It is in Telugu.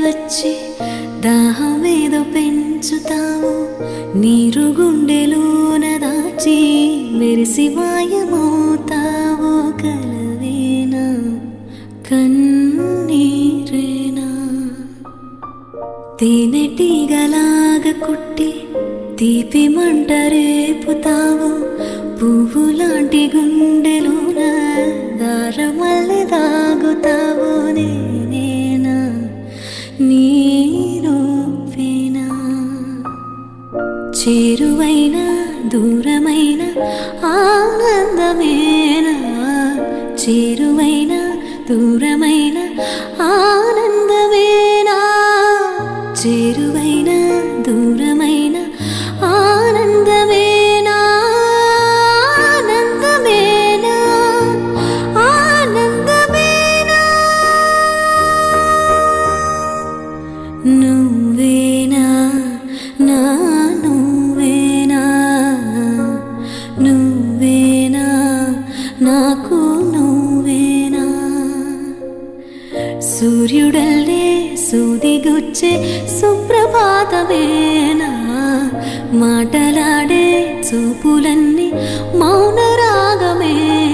వచ్చి దాహమేదో పెంచుతావు నీరు గుండెలోన దాచి మెరిసి మాయమవుతావు కలవేనా కన్నీరేనా తేనెటీగలాగా కుట్టి తీపి మంట రేపుతావు పువ్వు లాంటి గుండెలోన దారమల్లె దాగుతావు నేనేనా నీరూపేనా చేరువైన దూరమైన ఆనందమేనా చేరువైన దూరమైన ఆనందమేనా చేరువైన దూరమైన ఆనందమేనా ఆనందమేనా ఆనందమేనా నువ్వేనా నా నువ్వేనా నువ్వేనా నాకు నువ్వేనా సూర్యుడల్లే సూదిగుచ్చే సుప్రభాతమేనా మాటలాడే చూపులన్నీ మౌన రాగమే